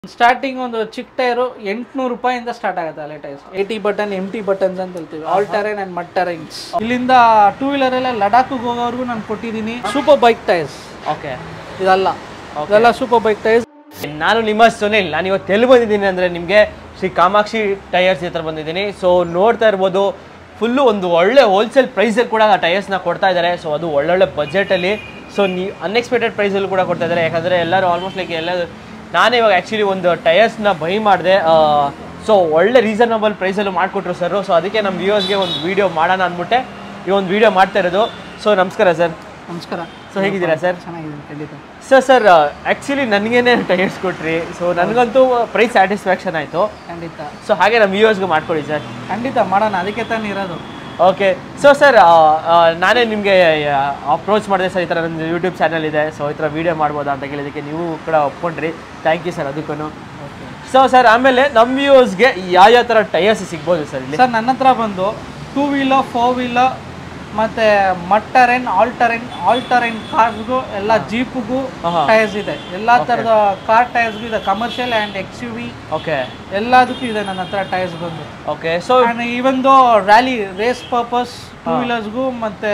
Starting ಒಂದು ಚಿಕ್ಕ tyre ಎಂಟ್ನೂರು ರೂಪಾಯಿಂದ ಸ್ಟಾರ್ಟ್ ಆಗುತ್ತೆ ಅಲೆ tyres AT button M T buttons ಅಂತ ಹೇಳ್ತೀವಿ all terrain and mud terrains ಇಲ್ಲಿಂದ ಟೂ ವೀಲರ್ ಎಲ್ಲ ಲಡಾಖ್ ಹೋಗೋವರೆಗೂ ನಾನು ಕೊಟ್ಟಿದ್ದೀನಿ ಸೂಪರ್ ಬೈಕ್ ಟೈರ್ಸ್ ಓಕೆ ಇದಲ್ಲ ಇದೆಲ್ಲ ಸೂಪರ್ ಬೈಕ್ ಟೈರ್ಸ್ ನಾನು ನಿಮ್ಮ ಸುನಿಲ್ ನಾನು ಇವತ್ತು ಎಲ್ಲಿ ಬಂದಿದ್ದೀನಿ ಅಂದರೆ ನಿಮಗೆ ಶ್ರೀ ಕಾಮಾಕ್ಷಿ ಟೈರ್ಸ್ ಹತ್ರ ಬಂದಿದ್ದೀನಿ ಸೊ ನೋಡ್ತಾ ಇರ್ಬೋದು ಫುಲ್ಲು ಒಂದು ಒಳ್ಳೆ ಹೋಲ್ಸೇಲ್ ಪ್ರೈಸಲ್ಲಿ ಕೂಡ ಟೈರ್ಸ್ನ ಕೊಡ್ತಾ ಇದ್ದಾರೆ ಸೊ ಅದು ಒಳ್ಳೊಳ್ಳೆ ಬಜೆಟಲ್ಲಿ ಸೊ ನೀ ಅನ್ಎಕ್ಸ್ಪೆಕ್ಟೆಡ್ ಪ್ರೈಸಲ್ಲಿ ಕೂಡ ಕೊಡ್ತಾ ಇದ್ದಾರೆ ಯಾಕಂದರೆ ಎಲ್ಲರೂ ಆಲ್ಮೋಸ್ಟ್ ಲೈಕ್ ಎಲ್ಲ ನಾನೇ ಇವಾಗ ಆ್ಯಕ್ಚುಲಿ ಒಂದು ಟೈರ್ಸ್ನ ಬೈ ಮಾಡಿದೆ ಸೊ ಒಳ್ಳೆ ರೀಸನಬಲ್ ಪ್ರೈಸಲ್ಲೂ ಮಾಡಿಕೊಟ್ರು ಸರ್ ಸೊ ಅದಕ್ಕೆ ನಮ್ಮ ವ್ಯೂವರ್ಸ್ಗೆ ಒಂದು ವೀಡಿಯೋ ಮಾಡೋಣ ಅಂದ್ಬಿಟ್ಟೆ ಈ ಒಂದು ವೀಡಿಯೋ ಮಾಡ್ತಾ ಇರೋದು ಸೊ ನಮಸ್ಕಾರ ಸರ್ ನಮಸ್ಕಾರ ಸೊ ಹೇಗಿದ್ದೀರಾ ಸರ್ ಚೆನ್ನಾಗಿದ್ದೀನಿ ಖಂಡಿತ ಸರ್ ಸರ್ ಆ್ಯಕ್ಚುಲಿ ನನಗೇನೆ ಟೈರ್ಸ್ ಕೊಟ್ರಿ ಸೊ ನನಗಂತೂ ಪ್ರೈಸ್ ಸ್ಯಾಟಿಸ್ಫ್ಯಾಕ್ಷನ್ ಆಯಿತು ಖಂಡಿತ ಸೊ ಹಾಗೆ ನಮ್ಮ ವ್ಯೂವರ್ಸ್ಗೆ ಮಾಡ್ಕೊಡಿ ಸರ್ ಖಂಡಿತ ಮಾಡೋಣ ಅದಕ್ಕೆ ತಾನೇ ಇರೋದು ಓಕೆ ಸೊ ಸರ್ ನಾನೇ ನಿಮಗೆ ಅಪ್ರೋಚ್ ಮಾಡಿದೆ ಸರ್ ಈ ಥರ ನನ್ನ ಯೂಟ್ಯೂಬ್ ಚಾನಲ್ ಇದೆ ಸೊ ಈ ಥರ ವೀಡಿಯೋ ಮಾಡ್ಬೋದಾ ಅಂತ ಕೇಳಿದ್ದಕ್ಕೆ ನೀವು ಕೂಡ ಒಪ್ಕೊಂಡ್ರಿ ಥ್ಯಾಂಕ್ ಯು ಸರ್ ಅದಕ್ಕೂ ಸೊ ಸರ್ ಆಮೇಲೆ ನಮ್ಮ ವ್ಯೂವರ್ಸ್ಗೆ ಯಾವ ಯಾವ ಥರ ಟೈರ್ಸ್ ಸಿಗ್ಬೋದು ಸರ್ ಇಲ್ಲಿ ಸರ್ ನನ್ನ ಹತ್ರ ಬಂದು ಟೂ ವೀಲರ್ ಫೋರ್ ವೀಲರ್ ಮತ್ತೆ mud terrain all terrain all terrain ಕಾರ್ಸ್ಗೂ ಎಲ್ಲ ಜೀಪ್ಗೂ ಆಹಾ. ಟೈರ್ಸ್ ಇದೆ ಎಲ್ಲಾ ತರದ ಕಾರ್ ಟೈರ್ಸ್ಗೂ ಇದೆ commercial and X U V okay ಎಲ್ಲದಕ್ಕೂ ಇದೆ ನನ್ನ ಹತ್ರ ಟೈರ್ಸ್ ಬಂದು okay so and even though rally race purpose two ವೀಲರ್ಸ್ಗೂ ಮತ್ತೆ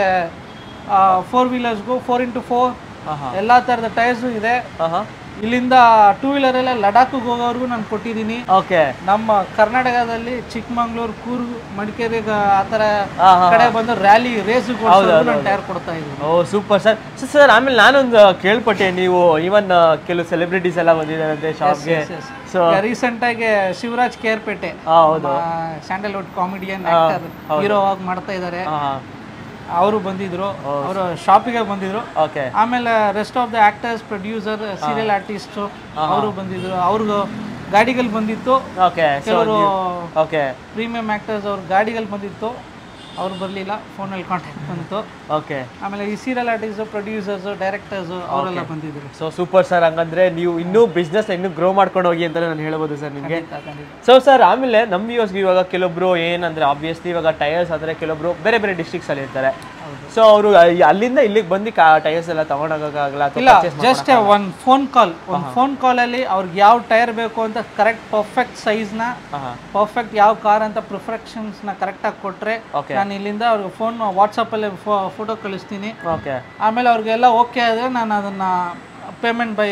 ಫೋರ್ ವೀಲರ್ಸ್ಗೂ ಫೋರ್ ಇಂಟು ಫೋರ್ ಹಾಂ ಹಾಂ ಎಲ್ಲ ಥರದ ಟೈರ್ಸು ಇದೆ ಹಾಂ ಹಾಂ ಇಲ್ಲಿಂದ ಟೂ ವೀಲರ್ ಎಲ್ಲ ಲಡಾಖಿಗೆ ಹೋಗೋವರೆಗೂ ನಾನು ಕೊಟ್ಟಿದ್ದೀನಿ ಓಕೆ ನಮ್ಮ ಕರ್ನಾಟಕದಲ್ಲಿ ಚಿಕ್ಕಮಂಗ್ಳೂರು ಕೂರ್ಗ್ ಮಡಿಕೇರಿ ಆ ಥರ ಹಾಂ ಹಾಂ ಕಡೆ ಬಂದು ರ್ಯಾಲಿ ರೇಸ್ ನಾನು ಟೈರ್ ಕೊಡ್ತಾ ಇದ್ದೀನಿ oh super sir sir sir ಆಮೇಲೆ ನಾನೊಂದು ಕೇಳ್ಪಟ್ಟೆ ನೀವು ಈವನ್ ಕೆಲವು ಸೆಲೆಬ್ರಿಟೀಸ್ ಎಲ್ಲ ಬಂದಿದ್ದಾರಂತೆ ಶಾಪ್ಗೆ ಸೊ ರೀಸೆಂಟ್ ಆಗಿ ಶಿವರಾಜ್ ಕೇರ್ಪೇಟೆ ಹಾಂ ಹೌದು ಸ್ಯಾಂಡಲ್ವುಡ್ ಕಾಮಿಡಿಯನ್ ಆಕ್ಟರ್ ಹೀರೋ ಆಗಿ ಮಾಡ್ತಾ ಇದ್ದಾರೆ ಹಾಂ ಹಾಂ ಅವರು ಬಂದಿದ್ರು ಅವರು ಶಾಪಿಗೆ ಬಂದಿದ್ರು ಓಕೆ ಆಮೇಲೆ rest of the actors producer serial artist ಅವರು ಬಂದಿದ್ರು ಅವ್ರಿಗೆ ಗಾಡಿಗಳು ಬಂದಿತ್ತು ಓಕೆ ಸೊ ಕೆಲವರು ಓಕೆ ಪ್ರೀಮಿಯಂ ಆಕ್ಟರ್ಸ್ ಅವ್ರ ಗಾಡಿಗಳು ಬಂದಿತ್ತು ಅವ್ರು ಬರಲಿಲ್ಲ ಫೋನಲ್ಲಿ ಕಾಂಟ್ಯಾಕ್ಟ್ ಬಂತು ಓಕೆ ಆಮೇಲೆ ಈ ಸೀರಿಯಲ್ ಆರ್ಟಿಸ್ಟ್ ಪ್ರೊಡ್ಯೂಸರ್ಸ್ ಡೈರೆಕ್ಟರ್ಸ್ ಅವರೆಲ್ಲ ಬಂದಿದ್ರು ಸೊ ಸೂಪರ್ ಸರ್ ಹಂಗಂದ್ರೆ ನೀವು ಇನ್ನೂ ಬಿಸ್ನೆಸ್ ಇನ್ನೂ ಗ್ರೋ ಮಾಡ್ಕೊಂಡು ಹೋಗಿ ಅಂತ ನಾನು ಹೇಳ್ಬೋದು ಸರ್ ನಿಮಗೆ ಖಂಡಿತ, ಖಂಡಿತ. ಸೊ ಸರ್ ಆಮೇಲೆ ನಮ್ಮ ವ್ಯೂಸ್ಗೆ ಇವಾಗ ಕೆಲವೊಬ್ರು ಏನಂದ್ರೆ ಆಬ್ವಿಯಸ್ಲಿ ಇವಾಗ ಟೈರ್ಸ್ ಆದರೆ ಕೆಲವೊಬ್ರು ಬೇರೆ ಬೇರೆ districts ಅಲ್ಲಿ ಇರ್ತಾರೆ ಸೊ ಅವರು ಅಲ್ಲಿಂದ ಇಲ್ಲಿಗೆ ಬಂದು ಟೈರ್ಸ್ ಎಲ್ಲ ತಗೊಂಡೋಗಕ್ಕಾಗಲ್ಲ ಅಥವಾ ಇಲ್ಲ purchase just one phone call ಒಂದು ಫೋನ್ ಕಾಲಲ್ಲಿ ಅವ್ರಿಗೆ ಯಾವ ಟೈರ್ ಬೇಕು ಅಂತ ಕರೆಕ್ಟ್ ಪರ್ಫೆಕ್ಟ್ ಸೈಜ್ನ ಹಾಂ ಹಾಂ ಪರ್ಫೆಕ್ಟ್ ಯಾವ ಕಾರ್ ಅಂತ ಪ್ರಿಫರೆಕ್ಷನ್ಸ್ನ ಕರೆಕ್ಟಾಗಿ ಕೊಟ್ಟರೆ Okay. ನಾನು ಇಲ್ಲಿಂದ ಅವ್ರಿಗೆ ಫೋನ್ ವಾಟ್ಸಪ್ಪಲ್ಲಿ ಫೋಟೋ ಕಳಿಸ್ತೀನಿ ಓಕೆ ಆಮೇಲೆ ಅವ್ರಿಗೆಲ್ಲ ಓಕೆ ಆದರೆ ನಾನು ಅದನ್ನು ಪೇಮೆಂಟ್ ಬೈ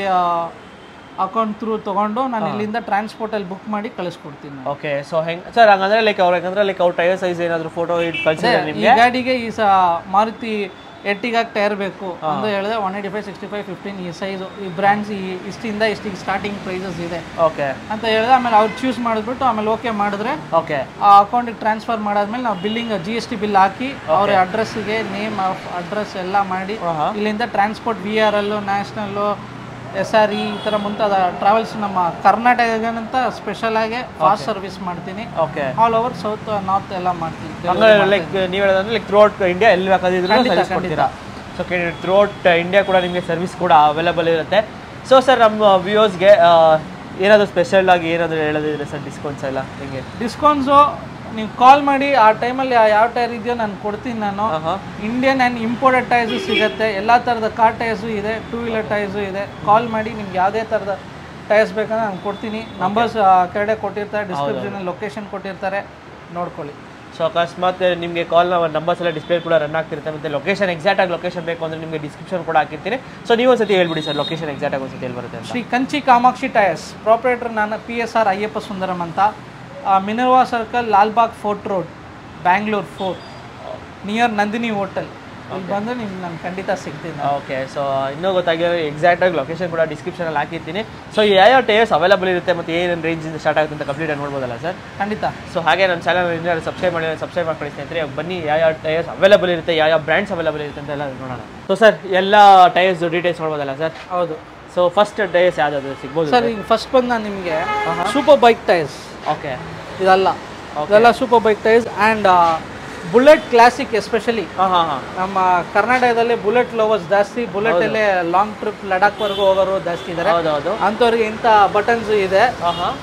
ಅಕೌಂಟ್ ಥ್ರೂ ತೊಗೊಂಡು ನಾನು ಇಲ್ಲಿಂದ ಟ್ರಾನ್ಸ್ಪೋರ್ಟಲ್ಲಿ ಬುಕ್ ಮಾಡಿ ಕಳಿಸ್ಕೊಡ್ತೀನಿ ನಾನು. ಓಕೆ ಸೊ ಹೆಂಗ್ ಸರ್ ಹಂಗಂದ್ರೆ ಲೈಕ್ ಅವ್ರು ಹೆಂಗಂದ್ರೆ ಲೈಕ್ ಅವ್ರ ಟೈರ್ ಸೈಜ್ ಏನಾದ್ರು ಫೋಟೋ ಇಟ್ಟು ಕಳ್ಸಿದ್ರೆ ಈ ನಿಮಗೆ ಗಾಡಿಗೆ ಈ ಸ ಮಾರುತಿ ಎಟ್ಟಿಗಾಗಿ ಟೈರ್ ಬೇಕು ಅಂತ ಹೇಳಿದ್ರೆ one eighty five sixty five fifteen ಈ ಸೈಜು ಈ ಬ್ರ್ಯಾಂಡ್ಸ್ ಈ ಇಷ್ಟಿಂದ ಇಷ್ಟಿಗೆ ಸ್ಟಾರ್ಟಿಂಗ್ ಪ್ರೈಸಸ್ ಇದೆ ಓಕೆ ಅಂತ ಹೇಳಿದ್ರೆ ಆಮೇಲೆ ಅವ್ರು ಚೂಸ್ ಮಾಡಿಬಿಟ್ಟು ಆಮೇಲೆ ಓಕೆ ಮಾಡಿದ್ರೆ ಓಕೆ ಆ ಅಕೌಂಟಿಗೆ ಟ್ರಾನ್ಸ್ಫರ್ ಮಾಡಾದ್ಮೇಲೆ ನಾವು billing G S T bill ಹಾಕಿ ಅವ್ರ ಅಡ್ರೆಸ್ಸಿಗೆ ನೇಮ್ ಆಫ್ ಅಡ್ರೆಸ್ ಎಲ್ಲ ಮಾಡಿ ಆಹಾ. ಇಲ್ಲಿಂದ transport V R L national S R E ಈ ಥರ ಮುಂತಾದ ಟ್ರಾವೆಲ್ಸ್ ನಮ್ಮ ಕರ್ನಾಟಕಗಂತ ಸ್ಪೆಷಲ್ ಆಗಿ ಫಾಸ್ಟ್ ಸರ್ವಿಸ್ ಮಾಡ್ತೀನಿ okay all over south north ಎಲ್ಲ ಮಾಡ್ತೀನಿ ಹಂಗಾದ್ರೆ ಲೈಕ್ ನೀವು ಹೇಳೋದಂದ್ರೆ ಲೈಕ್ ಥ್ರೂಔಟ್ ಇಂಡಿಯಾ ಎಲ್ಲಿ ಬೇಕಾದಿದ್ರು ಸರ್ವಿಸ್ ಕೊಡ್ತೀರಾ ಸೊ ಥ್ರೂಔಟ್ ಇಂಡಿಯಾ ಕೂಡ ನಿಮಗೆ ಸರ್ವಿಸ್ ಕೂಡ ಅವೈಲೇಬಲ್ ಇರುತ್ತೆ ಸೊ ಸರ್ ನಮ್ಮ ವ್ಯೂವರ್ಸ್ಗೆ ಏನಾದರೂ ಸ್ಪೆಷಲ್ ಆಗಿ ಏನಾದರೂ ಹೇಳೋದಿದ್ರೆ ಸರ್ ಡಿಸ್ಕೌಂಟ್ಸ್ ಎಲ್ಲ ಹಿಂಗೆ ಡಿಸ್ಕೌಂಟ್ಸು ನೀವು ಕಾಲ್ ಮಾಡಿ ಆ ಟೈಮಲ್ಲಿ ಯಾವ ಟೈರ್ ಇದೆಯೋ ನಾನು ಕೊಡ್ತೀನಿ ನಾನು ಹಾಂ ಇಂಡಿಯನ್ ಆ್ಯಂಡ್ ಇಂಪೋರ್ಟೆಡ್ ಟೈರ್ಸು ಸಿಗುತ್ತೆ ಎಲ್ಲ ಥರದ ಕಾರ್ ಟೈರ್ಸು ಇದೆ ಟೂ ವೀಲರ್ ಟೈರ್ಸು ಇದೆ ಕಾಲ್ ಮಾಡಿ ನಿಮ್ಗೆ ಯಾವುದೇ ಥರದ ಟೈರ್ಸ್ ಬೇಕಂದ್ರೆ ನಾನು ಕೊಡ್ತೀನಿ ನಂಬರ್ಸ್ ಕೆಳಗಡೆ ಕೊಟ್ಟಿರ್ತಾರೆ ಡಿಸ್ಕ್ರಿಪ್ಷನಲ್ಲಿ ಲೊಕೇಶನ್ ಕೊಟ್ಟಿರ್ತಾರೆ ನೋಡ್ಕೊಳ್ಳಿ ಸೊ ಅಕಸ್ಮಾತ್ ನಿಮಗೆ ಕಾಲ್ ನಂಬರ್ಸ್ ಎಲ್ಲ ಡಿಸ್ಪ್ಲೇ ಕೂಡ ರನ್ ಆಗ್ತಿರುತ್ತೆ ಮತ್ತು ಲೊಕೇಶನ್ ಎಕ್ಸಾಕ್ಟ್ ಆಗಿ ಲೊಕೇಶನ್ ಬೇಕು ಅಂದರೆ ನಿಮಗೆ ಡಿಸ್ಕ್ರಿಪ್ಷನ್ ಕೂಡ ಹಾಕಿರ್ತೀನಿ ಸೊ ನೀವು ಒಂದ್ಸತಿ ಹೇಳ್ಬಿಡಿ ಸರ್ ಲೊಕೇಶನ್ ಎಕ್ಸಾಕ್ಟ್ ಆಗಿ ಒಂದ್ಸತಿ ಎಲ್ಲಿ ಬರುತ್ತೆ ಅಂತ ಶ್ರೀ ಕಂಚಿ ಕಾಮಾಕ್ಷಿ ಟೈರ್ಸ್ ಪ್ರಾಪ್ರೇಟರ್ ನಾನು P S R Ayyappa Sundaram ಅಂತ Minerva circle Lalbagh fort road Bangalore fort near Nandini hotel ಇಲ್ಲಿ ಬಂದರೆ ನಿಮ್ಗೆ ನಾನು ಖಂಡಿತ ಸಿಗ್ತೀನಿ ಓಕೆ ಸೊ ಇನ್ನೂ ಗೊತ್ತಾಗಿರೋ ಎಕ್ಸಾಕ್ಟ್ ಆಗಿ ಲೊಕೇಶನ್ ಕೂಡ ಡಿಸ್ಕ್ರಿಪ್ಷನಲ್ಲಿ ಹಾಕಿರ್ತೀನಿ ಸೊ ಯಾವ ಟೈರ್ಸ್ ಅವೈಲೇಬಲ್ ಇರುತ್ತೆ ಮತ್ತು ಏನೇನು ರೇಂಜಿಂದ ಸ್ಟಾರ್ಟ್ ಆಗುತ್ತೆ ಅಂತ ಕಂಪ್ಲೀಟ್ ನೋಡ್ಬೋದಲ್ಲ ಸರ್ ಖಂಡಿತ ಸೊ ಹಾಗೆ ನಮ್ಮ ಚಾನಲ್ ಇನ್ನೂ ಸಬ್ಸ್ಕ್ರೈಬ್ ಮಾಡಿ ಸಬ್ಸ್ಕ್ರೈಬ್ ಮಾಡ್ಕೊಳ್ಳಿ ಸ್ನೇಹಿತರೆ ಇವಾಗ ಬನ್ನಿ ಯಾವ ಯಾವ ಟೈರ್ಸ್ ಅವೈಲೇಬಲ್ ಇರುತ್ತೆ ಯಾವ ಯಾವ ಬ್ರ್ಯಾಂಡ್ಸ್ ಅವೈಲೇಬಲ್ ಇರುತ್ತೆ ಅಂತ ಎಲ್ಲ ನೋಡೋಣ ಸೊ ಸರ್ ಎಲ್ಲ ಟೈರ್ಸ್ ಡೀಟೇಲ್ಸ್ ನೋಡ್ಬೋದಲ್ಲ ಸರ್ ಹೌದು ಸೊ ಫಸ್ಟ್ ಟೈರ್ಸ್ ಯಾವ್ದಾದ್ರು ಸಿಗ್ಬೋದು ಸರ್ ಈಗ ಫಸ್ಟ್ ಬಂದು ನಾನು ನಿಮಗೆ ಸೂಪರ್ ಬೈಕ್ ಟೈರ್ಸ್ ಓಕೆ ಇದಲ್ಲ ಇದೆಲ್ಲ super bike tyres and bullet classic especially ಹಾಂ ಹಾಂ ಹಾಂ ನಮ್ಮ ಕರ್ನಾಟಕದಲ್ಲಿ ಬುಲೆಟ್ ಲವರ್ಸ್ ಜಾಸ್ತಿ ಬುಲೆಟ್ ಅಲ್ಲೇ ಲಾಂಗ್ ಟ್ರಿಪ್ ಲಡಾಖ್ವರೆಗೂ ಹೋಗೋರು ಜಾಸ್ತಿ ಇದ್ದಾರೆ ಹೌದು ಹೌದು ಅಂಥವ್ರಿಗೆ ಇಂಥ ಬಟನ್ಸ್ ಇದೆ ಹಾಂ ಹಾಂ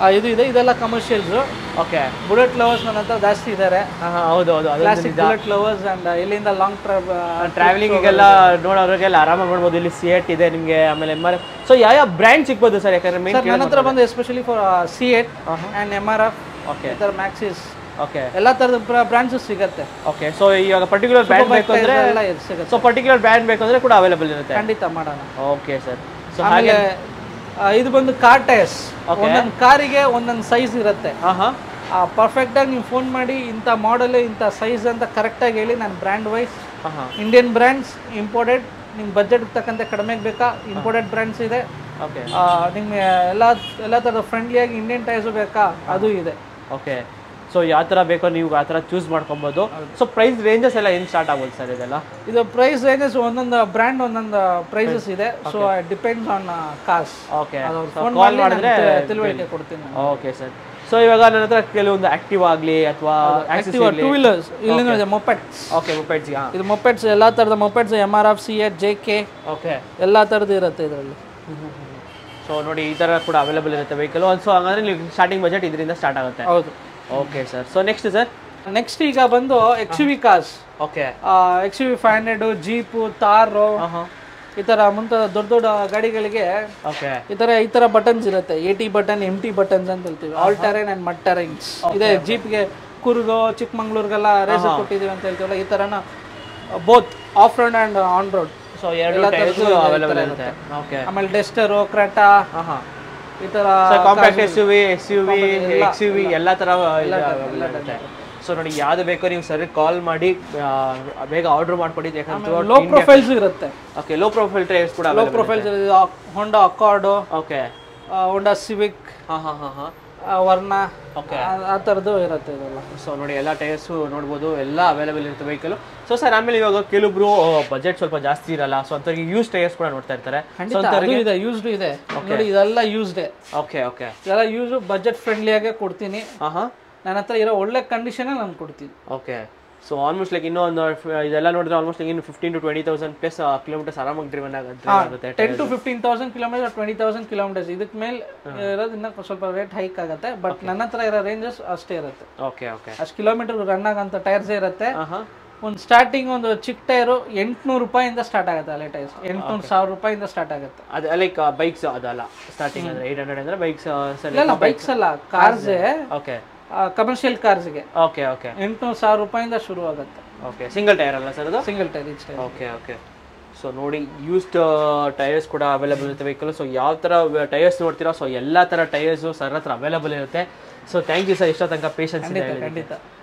ಇದು ಇದೆ ಇದೆಲ್ಲ ಕಮರ್ಷಿಯಲ್ಸ್ ಓಕೆ ಬುಲೆಟ್ ಲವರ್ಸ್ ನನ್ನ ಹತ್ರ ಜಾಸ್ತಿ ಇದ್ದಾರೆ ಹೌದು ಹೌದು ಅದು ಕ್ಲಾಸಿಕ್ ಬುಲೆಟ್ ಲವರ್ಸ್ ಅಂಡ್ ಇಲ್ಲಿಂದ ಲಾಂಗ್ ಟ್ರಾವ್ ಟ್ರಾವೆಲಿಂಗಿಗೆಲ್ಲ ನೋಡೋರಿಗೆಲ್ಲ ಆರಾಮಾಗಿ ಮಾಡ್ಬೋದು ಇಲ್ಲಿ ಸಿಯೇಟ್ ಇದೆ ನಿಮಗೆ ಆಮೇಲೆ ಎಮ್ ಆರ್ ಸೊ ಯಾವ ಯಾವ ಬ್ರ್ಯಾಂಡ್ ಸಿಗ್ಬೋದು ಸರ್ ಯಾಕಂದ್ರೆ ಮೇನ್ ಸರ್ ನನ್ನ ಹತ್ರ ಬಂದು especially for CEAT and M R F okay ಈ ಥರ ಮ್ಯಾಕ್ಸಿಸ್ ಓಕೆ ಎಲ್ಲ ಥರದ ಬ್ರಾಂಡ್ಸು ಸಿಗುತ್ತೆ ಓಕೆ ಸೊ ಇವಾಗ ಪರ್ಟಿಕ್ಯುಲರ್ ಬ್ರ್ಯಾಂಡ್ ಬೇಕು ಅಂದ್ರೆ ಎಲ್ಲ ಇದು ಸಿಗುತ್ತೆ ಸೊ ಪರ್ಟಿಕ್ಯುಲರ್ ಬ್ರ್ಯಾಂಡ್ ಬೇಕು ಅಂದ್ರೆ ಕೂಡ ಅವೈಲೇಬಲ್ ಇರುತ್ತೆ ಖಂಡಿತ ಮಾಡೋಣ ಓಕೆ ಸರ್ ಸೊ ಆಮೇಲೆ ಆ, ಇದು ಬಂದು ಕಾರ್ ಟೈರ್ಸ್ ಒಂದೊಂದು ಕಾರಿಗೆ ಒಂದೊಂದು ಸೈಜ್ ಇರುತ್ತೆ ಹಾಂ ಹಾಂ ಪರ್ಫೆಕ್ಟಾಗಿ ನೀವು ಫೋನ್ ಮಾಡಿ ಇಂಥ ಮಾಡಲ್ ಇಂಥ ಸೈಜ್ ಅಂತ ಕರೆಕ್ಟಾಗಿ ಹೇಳಿ ನಾನು ಬ್ರ್ಯಾಂಡ್ ವೈಸ್ ಹಾಂ ಹಾಂ ಇಂಡಿಯನ್ ಬ್ರ್ಯಾಂಡ್ಸ್ ಇಂಪೋರ್ಟೆಡ್ ನಿಮ್ಮ ಬಜೆಟ್ ತಕ್ಕಂತೆ ಕಡಿಮೆಗೆ ಬೇಕಾ ಇಂಪೋರ್ಟೆಡ್ ಬ್ರ್ಯಾಂಡ್ಸ್ ಇದೆ ಓಕೆ ಆ, ನಿಮ್ಗೆ ಎಲ್ಲ ಎಲ್ಲ ಥರದ ಫ್ರೆಂಡ್ಲಿಯಾಗಿ ಇಂಡಿಯನ್ ಟೈರ್ಸು ಬೇಕಾ ಅದು ಇದೆ ಓಕೆ ಸೊ ಯಾವ ಥರ ಬೇಕೋ ನೀವು ಆ ಥರ ಚೂಸ್ ಮಾಡ್ಕೊಬೋದು ಸೊ ಪ್ರೈಸ್ ರೇಂಜಸ್ ಎಲ್ಲ ಏನು ಸ್ಟಾರ್ಟ್ ಆಗ್ಬೋದು ಸರ್ ಇದೆಲ್ಲ ಇದು ಪ್ರೈಸ್ ರೇಂಜಸ್ ಒಂದೊಂದು ಬ್ರ್ಯಾಂಡ್ ಒಂದೊಂದು ಪ್ರೈಸಸ್ ಇದೆ so depends on cars okay phone call ಮಾಡಿದ್ರೆ ತಿಳುವಳಿಕೆ ಕೊಡ್ತೀನಿ ಓಕೆ ಸರ್ ಸೊ ಇವಾಗ ನನ್ನ ಹತ್ರ ಕೆಲವೊಂದು ಆಕ್ಟಿವ್ ಆಗಲಿ ಅಥವಾ ಆಕ್ಟಿವ್ ಟೂ ವೀಲರ್ಸ್ ಇಲ್ಲಿಂದ ಇದೆ ಮೊಪೆಟ್ಸ್ ಓಕೆ ಮೊಬೈಲ್ಸ್ಗೆ ಹಾಂ ಇದು ಮೊಪೆಟ್ಸ್ ಎಲ್ಲ ಥರದ mopeds M R F C H J K okay ಎಲ್ಲ ಥರದ್ದು ಇರುತ್ತೆ ಇದರಲ್ಲಿ ಸೊ ನೋಡಿ ಈ ಥರ ಕೂಡ ಅವೈಲೇಬಲ್ ಇರುತ್ತೆ ವೆಹಿಕಲ್ ಸೊ ಹಂಗಂದ್ರೆ ನೀವು ಸ್ಟಾರ್ಟಿಂಗ್ ಬಜೆಟ್ ಇದರಿಂದ ಸ್ಟಾರ್ಟ್ ಆಗುತ್ತೆ ಹೌದು okay sir so next sir next ಈಗ ಬಂದು X V cars okay X V five hundred jeep Thar ಹಾಂ ಹಾಂ ಈ ಥರ ಮುಂತ ದೊಡ್ಡ ದೊಡ್ಡ ಗಾಡಿಗಳಿಗೆ ಓಕೆ ಈ ಥರ ಈ ಥರ ಬಟನ್ಸ್ ಇರುತ್ತೆ A T button M T buttons ಅಂತ ಹೇಳ್ತೀವಿ all terrain and mud terrains ಇದೆ ಜೀಪ್ಗೆ ಕೂರ್ಗೋ ಚಿಕ್ಕಮಂಗ್ಳೂರ್ಗೆಲ್ಲ ರೇಸ್ ಕೊಟ್ಟಿದ್ದೀವಿ ಅಂತ ಹೇಳ್ತೀವಲ್ಲ ಈ ಥರನ both off road and on road so ಎರಡು ಟೈಪ್ಸ್ ಅವೈಲೇಬಲ್ ಇರುತ್ತೆ ಓಕೆ ಆಮೇಲೆ ಡೆಸ್ಟರು ಕ್ರೆಟಾ ಹಾಂ ಹಾಂ ಈ ಥರ so compact S U V S U V X U V ಎಲ್ಲ ಥರ ಇರುತ್ತೆ ಸೊ ನೋಡಿ ಯಾವ್ದು ಬೇಕೋ ನೀವು ಸರಿ ಕಾಲ್ ಮಾಡಿ ಆ, ಬೇಗ ಆರ್ಡರ್ ಮಾಡ್ಕೊಡಿ ಯಾಕಂದ್ರೆ ಲೋ ಪ್ರೊಫೈಲ್ಸ್ ಇರುತ್ತೆ ಓಕೆ ಲೋ ಪ್ರೊಫೈಲ್ ಟೈರ್ಸ್ ಕೂಡ low profiles Honda Accord okay Honda Civic ಹಾಂ ಹಾಂ ಹಾಂ ಹಾಂ ವರ್ಣ Okay. ಆ- ಆ ಥರದ್ದು ಇರುತ್ತೆ ಇದೆಲ್ಲ ಸೊ ನೋಡಿ ಎಲ್ಲ ಟೈರ್ಸು ನೋಡ್ಬೋದು ಎಲ್ಲ ಅವೈಲೇಬಲ್ ಇರುತ್ತೆ ವೆಹಿಕಲ್ ಸೊ ಸರ್ ಆಮೇಲೆ ಇವಾಗ ಕೆಲವೊಬ್ರು ಬಜೆಟ್ ಸ್ವಲ್ಪ ಜಾಸ್ತಿ ಇರಲ್ಲ ಸೊ ಅಂಥವ್ರಿಗೆ ಯೂಸ್ ಟೈರ್ಸ್ ಕೂಡ ನೋಡ್ತಾ ಇರ್ತಾರೆ ಖಂಡಿತ ಅದು ಇದೆ ಯೂಸ್ಡ್ ಇದೆ ನೋಡಿ ಇದೆಲ್ಲ ಯೂಸ್ಡ್ ಓಕೆ ಓಕೆ ಇದೆಲ್ಲ ಯೂಸ್ ಬಜೆಟ್ ಫ್ರೆಂಡ್ಲಿಯಾಗೆ ಕೊಡ್ತೀನಿ ಹಾಂ ಹಾಂ ನನ್ನ ಹತ್ರ ಇರೋ ಒಳ್ಳೆ ಕಂಡೀಷನ್ ನಾನು ಕೊಡ್ತೀನಿ ಓಕೆ ಸೊ ಆಲ್ಮೋಸ್ಟ್ ಲೈಕ್ ಇನ್ನೂ ಒಂದು ಫ- ಇದೆಲ್ಲ ನೋಡಿದ್ರೆ ಆಲ್ಮೋಸ್ಟ್ ಲೈಕ್ ಇನ್ನು fifteen to twenty thousand plus kilometres ಆರಾಮಾಗಿ ಡ್ರಿವನ್ ಆಗುತ್ತೆ ten to fifteen thousand kilometre twenty thousand kilometres ಇದಕ್ಕೆ ಮೇಲೆ ಇರೋದು ಇನ್ನ ಸ್ವಲ್ಪ ರೇಟ್ ಹೈಕ್ ಆಗುತ್ತೆ ಬಟ್ ನನ್ನ ಹತ್ರ ಇರೋ ರೇಂಜಸ್ ಅಷ್ಟೇ ಇರುತ್ತೆ ಓಕೆ ಓಕೆ ಅಷ್ಟು ಕಿಲೋಮೀಟರ್ ರನ್ ಆಗಂತ ಟೈರ್ಸ್ ಇರುತ್ತೆ ಹಾಂ ಹಾಂ ಒಂದು ಸ್ಟಾರ್ಟಿಂಗ್ ಒಂದು ಚಿಕ್ಕ ಟೈರು ಎಂಟ್ನೂರು ರೂಪಾಯಿಂದ ಸ್ಟಾರ್ಟ್ ಆಗುತ್ತೆ ಅಲ್ಲೇ ಟೈರ್ಸ್ ಎಂಟ್ನೂರು ಸಾವಿರ ರೂಪಾಯಿಂದ ಸ್ಟಾರ್ಟ್ ಆಗುತ್ತೆ ಅದು ಲೈಕ್ ಬೈಕ್ಸ್ ಅದಲ್ಲ ಸ್ಟಾರ್ಟಿಂಗ್ ಅಂದರೆ ಏಯ್ಟ್ ಹಂಡ್ರೆಡ್ ಅಂದರೆ ಬೈಕ್ಸ್ ಸರಿ ಇಲ್ಲ ಬೈಕ್ಸ್ ಅಲ್ಲ ಕಾರ್ಸೇ ಓಕೆ ಕಮರ್ಷಿಯಲ್ ಕಾರ್ಸ್ಗೆ ಓಕೆ ಓಕೆ ಎಂಟ್ನೂರು ಸಾವಿರ ರೂಪಾಯಿಂದ ಶುರು ಆಗುತ್ತೆ ಓಕೆ ಸಿಂಗಲ್ ಟೈರ್ ಅಲ್ಲ ಸರ್ ಅದು single tyre each tyre okay okay so ನೋಡಿ ಯೂಸ್ಡ್ ಟೈರ್ಸ್ ಕೂಡ ಅವೈಲೇಬಲ್ ಇರುತ್ತೆ ವೆಹಿಕಲ್ ಸೊ ಯಾವ ಥರ ಟೈರ್ಸ್ ನೋಡ್ತೀರಾ ಸೊ ಎಲ್ಲ ಥರ ಟೈರ್ಸು ಸರ್ ಹತ್ರ ಅವೈಲೇಬಲ್ ಇರುತ್ತೆ ಸೊ ಥ್ಯಾಂಕ್ ಯು ಸರ್ ಇಷ್ಟ ತನಕ ಪೇಷನ್ಸ್ ಇದೆ ಖಂಡಿತ